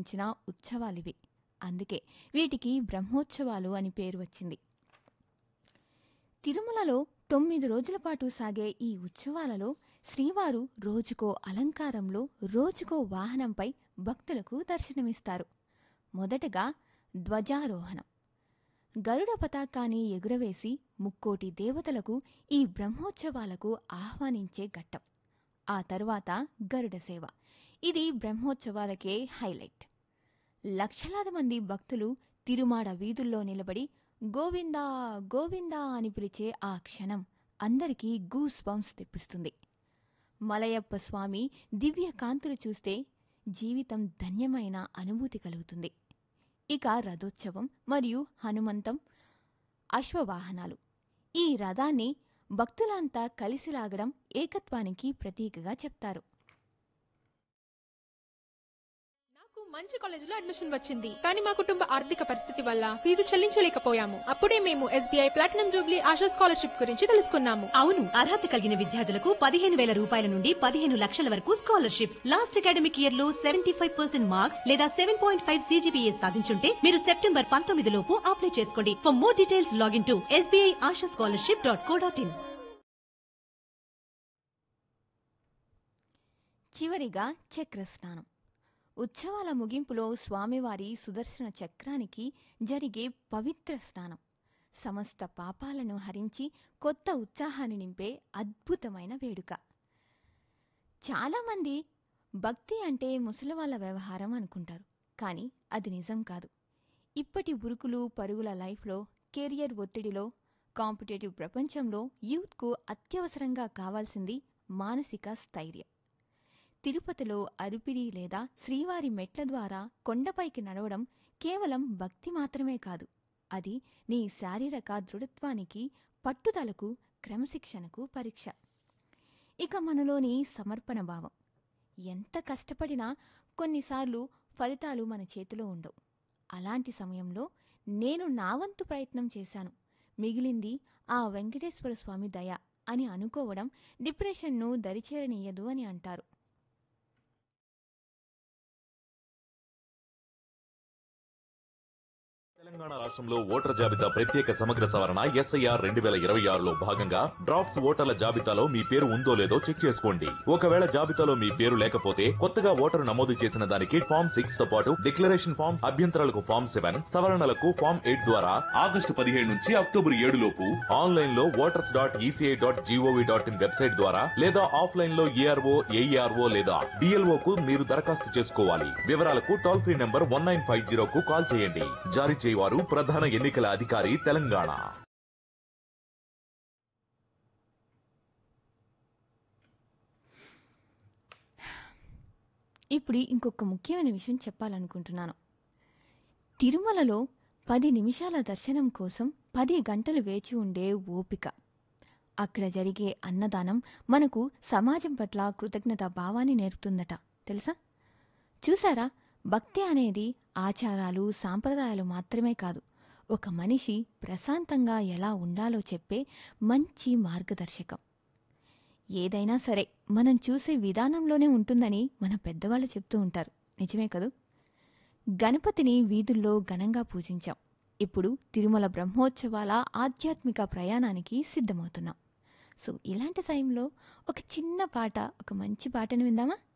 నిర్వహించిన ఉత్సవాలివి అందుకే వీటికి బ్రహ్మోత్సవాలు అని పేరు వచ్చింది తిరుమలలో తొమ్మిది రోజుల పాటు సాగే ఈ ఉత్సవాలలో శ్రీవారు రోజుకో అలంకారంలో రోజుకో వాహనంపై భక్తులకు దర్శనమిస్తారు మొదటగా ధ్వజారోహణం గరుడ పతాకాన్ని ఎగురవేసి ముక్కోటి దేవతలకు ఈ బ్రహ్మోత్సవాలకు ఆహ్వానించే ఘట్టం ఆ తరువాత గరుడ సేవ ఇది బ్రహ్మోత్సవాలకే హైలైట్ లక్షలాది మంది భక్తులు తిరుమాడ వీధుల్లో నిలబడి గోవిందా గోవిందా అని పిలిచే ఆ క్షణం అందరికీ గూస్ బంప్స్ తెప్పిస్తుంది మలయప్ప స్వామి దివ్య కాంతులు చూస్తే జీవితం ధన్యమైన అనుభూతి కలుగుతుంది ఇక రథోత్సవం మరియు హనుమంతం అశ్వవాహనాలు ఈ రథాన్ని భక్తులంతా కలిసి లాగడం ఏకత్వానికి ప్రతీకగా చెప్తారు నాకు మంచి కాలేజీలో అడ్మిషన్ వచ్చింది కానీ మా కుటుంబ ఆర్థిక పరిస్థితి వల్ల ఫీజు చెల్లించలేకపోయాము అప్పుడే మేము SBI platinum jubilee Asha scholarship గురించి తెలుసుకున్నాము అవును అర్హత కలిగిన విద్యార్థులకు పదిహేను వేల రూపాయల నుండి పదిహేను లక్షల వరకు స్కాలర్షిప్స్ లాస్ట్ అకాడమిక్ ఇయర్ లో సెవెంటీ ఫైవ్ పర్సెంట్ మార్క్స్ లేదా సెవెన్ పాయింట్ ఫైవ్ సీజీపీఏ సాధించుంటే మీరు సెప్టెంబర్ పంతొమ్మిది లోపు అప్లై చేసుకోండి for more details login to SBI Asha scholarship dot co dot in చివరిగా చక్రస్నానం ఉత్సవాల ముగింపులో స్వామివారి సుదర్శన చక్రానికి జరిగే పవిత్ర స్నానం సమస్త పాపాలను హరించి కొత్త ఉత్సాహాన్ని నింపే అద్భుతమైన వేడుక చాలామంది భక్తి అంటే ముసలివాళ్ళ వ్యవహారం అనుకుంటారు కానీ అది నిజం కాదు ఇప్పటి ఉరుకులు పరుగుల లైఫ్లో కెరియర్ ఒత్తిడిలో కాంపిటేటివ్ ప్రపంచంలో యూత్కు అత్యవసరంగా కావాల్సింది మానసిక స్థైర్యం తిరుపతిలో అరుపిరి లేదా శ్రీవారి మెట్ల ద్వారా కొండపైకి నడవడం కేవలం భక్తి మాత్రమే కాదు అది నీ శారీరక దృఢత్వానికి పట్టుదలకు క్రమశిక్షణకు పరీక్ష ఇక మనలోని సమర్పణ భావం ఎంత కష్టపడినా కొన్నిసార్లు ఫలితాలు మన చేతిలో ఉండవు అలాంటి సమయంలో నేను నా వంతు ప్రయత్నం చేశాను మిగిలింది ఆ వెంకటేశ్వర స్వామి దయ అని అనుకోవడం డిప్రెషన్ను దరిచేరనీయదు అని అంటారు తెలంగాణ రాష్ట్రంలో ఓటర్ జాబితా ప్రత్యేక సమగ్ర సవరణ ఎస్ఐఆర్ రెండు వేల ఇరవై ఆరులో భాగంగా డ్రాఫ్ట్స్ ఓటర్ల జాబితాలో మీ పేరు ఉందో లేదో చెక్ చేసుకోండి ఒకవేళ జాబితాలో మీ పేరు లేకపోతే కొత్తగా ఓటరు నమోదు చేసిన దానికి ఫామ్ సిక్స్ తో పాటు డిక్లరేషన్ ఫామ్ అభ్యంతరాలకు ఫామ్ సెవెన్ సవరణలకు ఫామ్ ఎయిట్ ద్వారా ఆగస్టు పదిహేడు నుంచి అక్టోబర్ ఏడు లోపు ఆన్లైన్ లో voters dot ECI dot GOV dot in website ద్వారా లేదా ఆఫ్లైన్ లో ఏఆర్ఓ ఏఈఆర్ఓ లేదా డిఎల్ఓ కు మీరు దరఖాస్తు చేసుకోవాలి వివరాలకు toll free number one nine five zero కు కాల్ చేయండి జారీ చేయవారు ప్రధాన ఎన్నికల అధికారి తెలంగాణ ఇప్పుడు ఇంకొక ముఖ్యమైన విషయం చెప్పాలనుకుంటున్నాను తిరుమలలో పది నిమిషాల దర్శనం కోసం పది గంటలు వేచి ఉండే ఓపిక అక్కడ జరిగే అన్నదానం మనకు సమాజం పట్ల కృతజ్ఞత భావాన్ని నేర్పుతుందట తెలుసా చూసారా భక్తి అనేది ఆచారాలు సాంప్రదాయాలు మాత్రమే కాదు ఒక మనిషి ప్రశాంతంగా ఎలా ఉండాలో చెప్పే మంచి మార్గదర్శకం ఏదైనా సరే మనం చూసే విధానంలోనే ఉంటుందని మన పెద్దవాళ్ళు చెప్తూ ఉంటారు నిజమే కదూ గణపతిని వీధుల్లో ఘనంగా పూజించాం ఇప్పుడు తిరుమల బ్రహ్మోత్సవాల ఆధ్యాత్మిక ప్రయాణానికి సిద్ధమవుతున్నాం సో ఇలాంటి సమయంలో ఒక చిన్న పాట ఒక మంచి పాటను విందామా